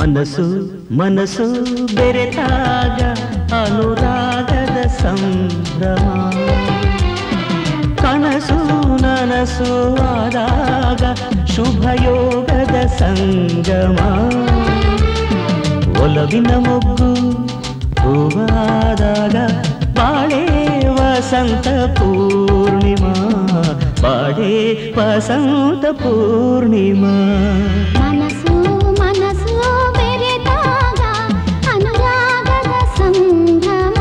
ಮನಸ್ಸು ಮನಸ್ಸು ಬೆರೆತಾಗ ಅನುರಾಗದ ಸಂಭ್ರಮ ಕನಸು ನನಸು ಆದಾಗ ಶುಭಯೋಗದ ಸಂಗಮ ಒಲವಿನ ಮೊಗ್ಗು ಹೂವಾದಾಗ ಬಾಳೆ ವಸಂತ ಪೂರ್ಣಿಮಾ ಬಾಳೆ ವಸಂತ ಪೂರ್ಣಿಮಾ ಮನಸ್ಸು ಮನಸ್ಸು ಬೆರೆತಾಗ ಅನುರಾಗದ ಸಂಭ್ರಮ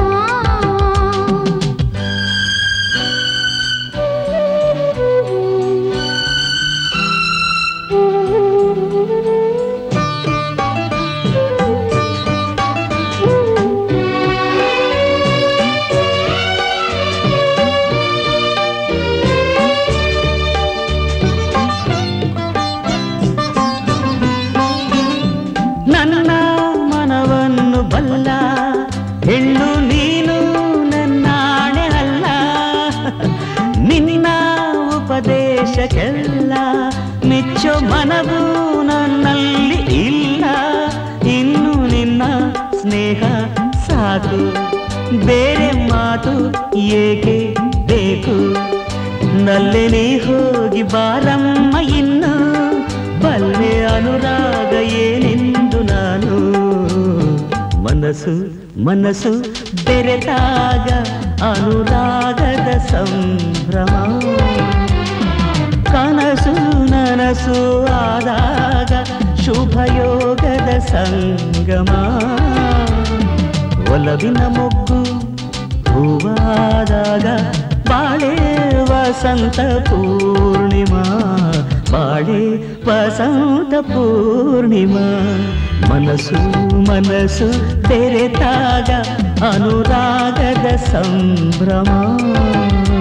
ನನ್ನ ಮನವನ್ನು ಬಲ್ಲ ಹೆಣ್ಣು ನೀನು ನನ್ನಾಣೆ ಅಲ್ಲ ನಿನ್ನ ಉಪದೇಶಕ್ಕೆಲ್ಲ ಮೆಚ್ಚೋ ಮನವು ನನ್ನಲ್ಲಿ ಇಲ್ಲ ಇನ್ನು ನಿನ್ನ ಸ್ನೇಹ ಸಾಕು ಬೇರೆ ಮಾತು ಏಕೆ ಬೇಕು ನಲ್ಲೆ ನೀ ಹೋಗಿ ಬಾರಮ್ಮ ಇನ್ನು ಬಲ್ಲೆ ಅನುರಾಗ ಏನೆಂದು ನಾನು ಮನಸ್ಸು ಮನಸ್ಸು ಬೆರೆತಾಗ ಅನುರಾಗದ ಸಂಭ್ರಮ ಕನಸು ನನಸು ಆದಾಗ ಶುಭಯೋಗದ ಸಂಗಮ ಒಲವಿನ ಮೊಗ್ಗು ಹೂವಾದಾಗ ಬಾಳೆ ವಸಂತ ಪೂರ್ಣಿಮಾ ಬಾಳೆ ವಸಂತ ಪೂರ್ಣಿಮಾ ಮನಸ್ಸು ಮನಸ್ಸು ಬೆರೆತಾಗ ಅನುರಾಗದ ಸಂಭ್ರಮ